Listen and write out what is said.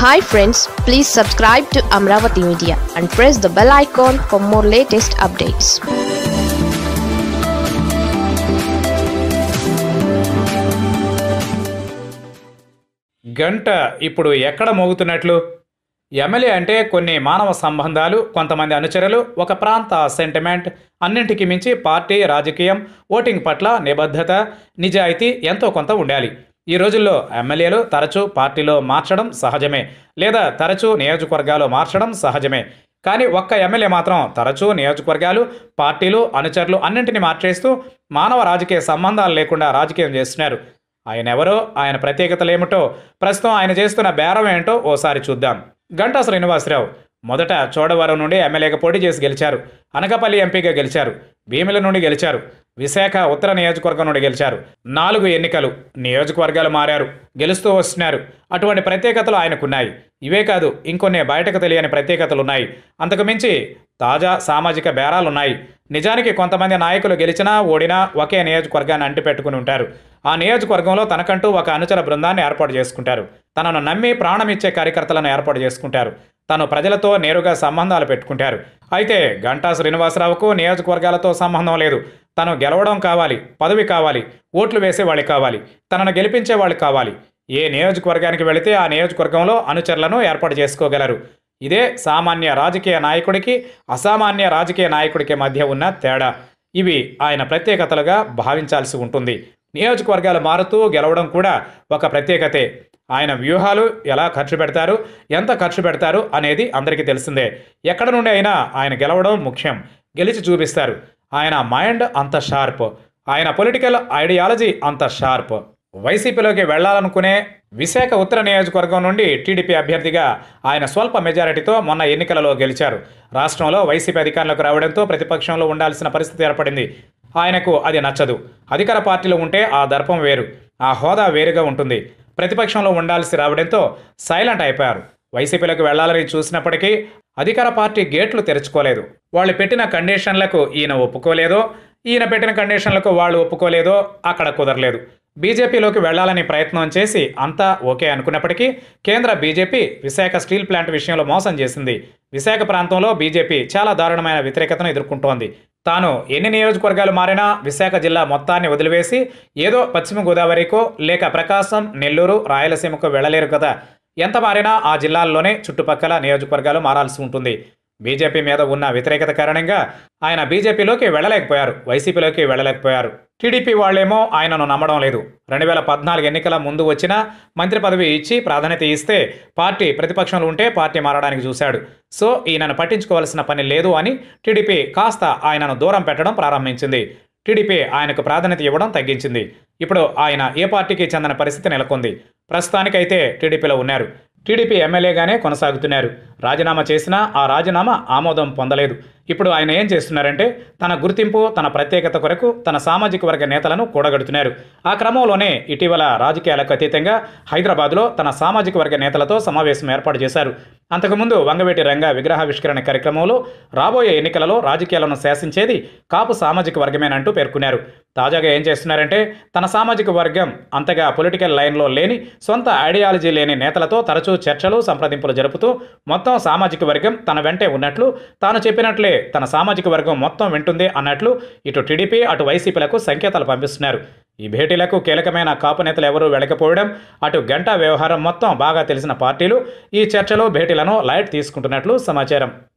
hi friends please subscribe to Amaravati media and press the bell icon for more latest updates గంట ఇప్పుడు ఎక్కడ మోగుతున్నట్లు MLA అంటే కొన్ని మానవ సంబంధాలు కొంతమంది అనుచరులు ఒక ప్రాంత సెంటిమెంట్ అన్నింటికి మించి పార్టీ రాజకీయం ఓటింగ్ పట్ల నిబద్ధత నిజాయితీ ఎంతో కొంత ఉండాలి ఈ రోజుల్లో ఎమ్మెల్యేలు తరచూ పార్టీలో మార్చడం సహజమే లేదా తరచూ నియోజకవర్గాలు మార్చడం సహజమే కానీ ఒక్క ఎమ్మెల్యే మాత్రం తరచూ నియోజకవర్గాలు పార్టీలు అనుచరులు అన్నింటినీ మార్చేస్తూ మానవ రాజకీయ సంబంధాలు లేకుండా రాజకీయం చేస్తున్నారు ఆయన ఎవరో ఆయన ప్రత్యేకతలు ఏమిటో ప్రస్తుతం ఆయన చేస్తున్న బేరం ఏంటో ఓసారి చూద్దాం గంటా శ్రీనివాసరావు మొదట చోడవరం నుండి ఎమ్మెల్యేగా పోటీ చేసి గెలిచారు అనకాపల్లి ఎంపీగా గెలిచారు భీమిల నుండి గెలిచారు విశాఖ ఉత్తర నియోజకవర్గం నుండి గెలిచారు నాలుగు ఎన్నికలు నియోజకవర్గాలు మారారు గెలుస్తూ వస్తున్నారు అటువంటి ప్రత్యేకతలు ఆయనకున్నాయి ఇవే కాదు ఇంకొన్ని బయటకు తెలియని ప్రత్యేకతలు ఉన్నాయి అంతకు మించి తాజా సామాజిక బేరాలున్నాయి నిజానికి కొంతమంది నాయకులు గెలిచినా ఓడినా ఒకే నియోజకవర్గాన్ని అంటిపెట్టుకుని ఉంటారు ఆ నియోజకవర్గంలో తనకంటూ ఒక అనుచర బృందాన్ని ఏర్పాటు చేసుకుంటారు తనను నమ్మి ప్రాణమిచ్చే కార్యకర్తలను ఏర్పాటు చేసుకుంటారు తను ప్రజలతో నేరుగా సంబంధాలు పెట్టుకుంటారు అయితే గంటా శ్రీనివాసరావుకు నియోజకవర్గాలతో సంబంధం లేదు తను గెలవడం కావాలి పదవి కావాలి ఓట్లు వేసే వాళ్ళు కావాలి తనను గెలిపించే వాళ్ళు కావాలి ఏ నియోజకవర్గానికి వెళితే ఆ నియోజకవర్గంలో అనుచరులను ఏర్పాటు చేసుకోగలరు ఇదే సామాన్య రాజకీయ నాయకుడికి అసామాన్య రాజకీయ నాయకుడికి మధ్య ఉన్న తేడా ఇవి ఆయన ప్రత్యేకతలుగా భావించాల్సి ఉంటుంది నియోజకవర్గాలు మారుతూ గెలవడం కూడా ఒక ప్రత్యేకతే ఆయన వ్యూహాలు ఎలా ఖర్చు పెడతారు ఎంత ఖర్చు పెడతారు అనేది అందరికీ తెలిసిందే ఎక్కడ నుండి అయినా ఆయన గెలవడం ముఖ్యం గెలిచి చూపిస్తారు ఆయన మైండ్ అంత షార్ప్ ఆయన పొలిటికల్ ఐడియాలజీ అంత షార్ప్ వైసీపీలోకి వెళ్లాలనుకునే విశాఖ ఉత్తర నియోజకవర్గం నుండి టీడీపీ అభ్యర్థిగా ఆయన స్వల్ప మెజారిటీతో మొన్న ఎన్నికలలో గెలిచారు రాష్ట్రంలో వైసీపీ అధికారంలోకి రావడంతో ప్రతిపక్షంలో ఉండాల్సిన పరిస్థితి ఏర్పడింది ఆయనకు అది నచ్చదు అధికార పార్టీలో ఉంటే ఆ దర్పం వేరు ఆ హోదా వేరుగా ఉంటుంది ప్రతిపక్షంలో ఉండాల్సి రావడంతో సైలెంట్ అయిపోయారు వైసీపీలోకి వెళ్లాలని చూసినప్పటికీ అధికార పార్టీ గేట్లు తెరుచుకోలేదు వాళ్ళు పెట్టిన కండిషన్లకు ఈయన ఒప్పుకోలేదో ఈయన పెట్టిన కండిషన్లకు వాళ్ళు ఒప్పుకోలేదో అక్కడ కుదరలేదు బీజేపీలోకి వెళ్లాలని ప్రయత్నం చేసి అంతా ఓకే అనుకున్నప్పటికీ కేంద్ర బీజేపీ విశాఖ స్టీల్ ప్లాంట్ విషయంలో మోసం చేసింది విశాఖ ప్రాంతంలో బీజేపీ చాలా దారుణమైన వ్యతిరేకతను ఎదుర్కొంటోంది తాను ఎన్ని నియోజకవర్గాలు మారినా విశాఖ జిల్లా మొత్తాన్ని వదిలివేసి ఏదో పశ్చిమ గోదావరికో లేక ప్రకాశం నెల్లూరు రాయలసీమకు వెళ్లలేరు కదా ఎంత మారినా ఆ జిల్లాల్లోనే చుట్టుపక్కల నియోజకవర్గాలు మారాల్సి ఉంటుంది బీజేపీ మీద ఉన్న వ్యతిరేకత కారణంగా ఆయన బీజేపీలోకి వెళ్ళలేకపోయారు వైసీపీలోకి వెళ్ళలేకపోయారు టీడీపీ వాళ్ళేమో ఆయనను నమ్మడం లేదు రెండు వేల పద్నాలుగు ఎన్నికల ముందు వచ్చిన మంత్రి పదవి ఇచ్చి ప్రాధాన్యత ఇస్తే పార్టీ ప్రతిపక్షంలో ఉంటే పార్టీ మారడానికి చూశాడు సో ఈయనను పట్టించుకోవాల్సిన పని లేదు అని టీడీపీ కాస్త ఆయనను దూరం పెట్టడం ప్రారంభించింది టీడీపీ ఆయనకు ప్రాధాన్యత ఇవ్వడం తగ్గించింది ఇప్పుడు ఆయన ఏ పార్టీకి చెందిన పరిస్థితి నెలకొంది ప్రస్తుతానికైతే టీడీపీలో ఉన్నారు టీడీపీ ఎమ్మెల్యేగానే కొనసాగుతున్నారు రాజీనామా చేసినా ఆ రాజీనామా ఆమోదం పొందలేదు ఇప్పుడు ఆయన ఏం చేస్తున్నారంటే తన గుర్తింపు తన ప్రత్యేకత కొరకు తన సామాజిక వర్గ నేతలను కూడగడుతున్నారు ఆ క్రమంలోనే ఇటీవల రాజకీయాలకు అతీతంగా హైదరాబాద్లో తన సామాజిక వర్గ నేతలతో సమావేశం ఏర్పాటు చేశారు అంతకుముందు వంగవేటి రంగ విగ్రహావిష్కరణ కార్యక్రమంలో రాబోయే ఎన్నికలలో రాజకీయాలను శాసించేది కాపు సామాజిక వర్గమేనంటూ పేర్కొన్నారు తాజాగా ఏం చేస్తున్నారంటే తన సామాజిక వర్గం అంతగా పొలిటికల్ లైన్లో లేని సొంత ఐడియాలజీ లేని నేతలతో తరచూ చర్చలు సంప్రదింపులు జరుపుతూ మొత్తం సామాజిక వర్గం తన వెంటే ఉన్నట్లు తాను చెప్పినట్లే తన సామాజిక వర్గం మొత్తం వింటుంది అన్నట్లు ఇటు టీడీపీ అటు వైసీపీలకు సంకేతాలు పంపిస్తున్నారు ఈ భేటీలకు కీలకమైన కాపు నేతలు ఎవరూ వెళ్ళకపోవడం అటు గంటా వ్యవహారం మొత్తం బాగా తెలిసిన పార్టీలు ఈ చర్చలు భేటీలను లైట్ తీసుకుంటున్నట్లు సమాచారం